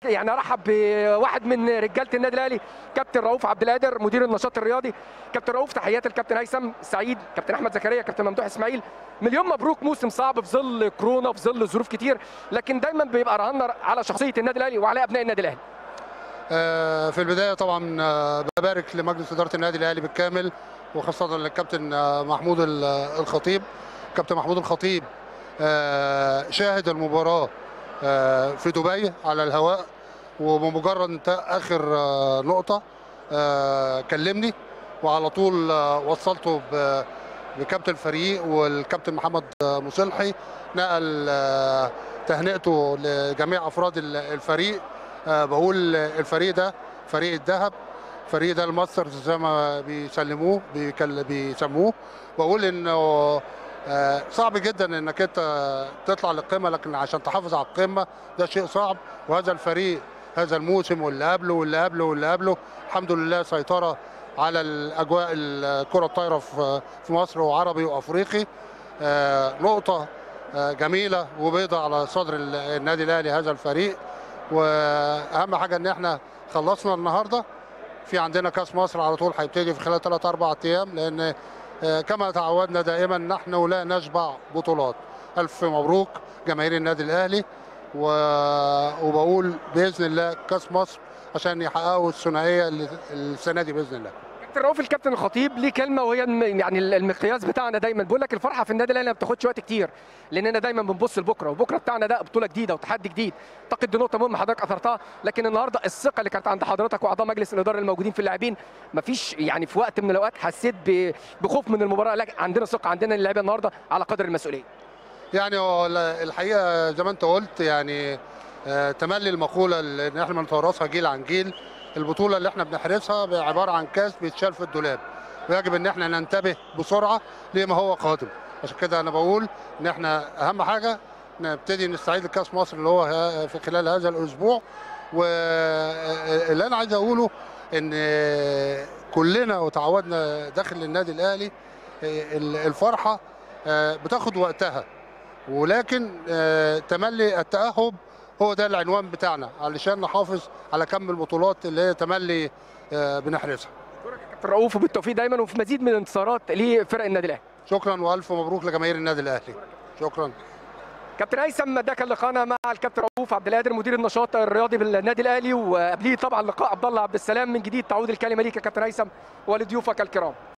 يعني ارحب بواحد من رجاله النادي الاهلي كابتن رؤوف عبد القادر مدير النشاط الرياضي كابتن رؤوف تحيات الكابتن هيثم سعيد كابتن احمد زكريا كابتن ممدوح اسماعيل مليون مبروك موسم صعب في ظل كورونا في ظل ظروف كتير لكن دايما بيبقى رهنا على شخصيه النادي الاهلي وعلى ابناء النادي الاهلي آه، في البدايه طبعا آه، ببارك لمجلس اداره النادي الاهلي بالكامل وخاصه للكابتن آه، محمود ال- الخطيب كابتن محمود الخطيب آه، شاهد المباراه آه، في دبي على الهواء وبمجرد انتهاء اخر آه، نقطه آه، كلمني وعلى طول آه، وصلته ب- بكابتن الفريق والكابتن محمد آه، مصلحي نقل آه، تهنئته لجميع افراد ال- الفريق آه، بقول الفريق ده فريق الذهب فريق ده الماسترز زي ما بيسلموه بيكل- بيسموه بقول انه آه، صعب جدا انك انت تطلع للقمه لكن عشان تحافظ على القمه ده شيء صعب وهذا الفريق هذا الموسم واللي قبله واللي قبله واللي قبله الحمد لله سيطره على الاجواء الكره الطايره في في مصر وعربي وافريقي آه، نقطه آه، جميله وبيضة على صدر ال- النادي الاهلي هذا الفريق واهم حاجه ان احنا خلصنا النهارده في عندنا كاس مصر على طول هيبتدي في خلال 3 4 ايام لان آه، كما تعودنا دائما نحن لا نشبع بطولات الف مبروك جماهير النادي الاهلي و- وبقول باذن الله كاس مصر عشان يحققوا الثنائيه اللي- السنه دي باذن الله كابتن رؤوف الكابتن الخطيب ليه كلمه وهي الم- يعني المقياس بتاعنا دايما بيقول لك الفرحه في النادي الاهلي ما بتاخدش وقت كتير لاننا دايما بنبص لبكره وبكره بتاعنا ده بطوله جديده وتحدي جديد اعتقد دي نقطه مهمه حضرتك اثرتها لكن النهارده الثقه اللي كانت عند حضرتك واعضاء مجلس الاداره الموجودين في اللاعبين مفيش يعني في وقت من الاوقات حسيت ب- بخوف من المباراه لا عندنا ثقه عندنا اللعيبه النهارده على قدر المسؤوليه يعني هو ال- الحقيقه زي ما انت قلت يعني آه، تملي المقوله اللي ان احنا بنتوارثها جيل عن جيل البطوله اللي احنا بنحرزها عباره عن كاس بيتشال في الدولاب ويجب ان احنا ننتبه بسرعه لما هو قادم عشان كده انا بقول ان احنا اهم حاجه نبتدي نستعيد لكاس مصر اللي هو ه- في خلال هذا الاسبوع واللي انا عايز اقوله ان كلنا وتعودنا داخل النادي الاهلي الفرحه بتاخد وقتها ولكن آه، تملي التأهب هو ده العنوان بتاعنا علشان نحافظ على كم البطولات اللي هي تملي آه، بنحرزها كابتن رؤوف وبالتوفيق دايما وفي مزيد من الانتصارات لفرق النادي الاهلي شكرا والف مبروك لجماهير النادي الاهلي شكرا كابتن هيثم ده كان لقاءنا مع الكابتن رؤوف عبد القادر مدير النشاط الرياضي بالنادي الاهلي وقبليه طبعا لقاء عبد الله عبد السلام من جديد تعود الكلمه ليك يا كابتن هيثم ولضيوفك الكرام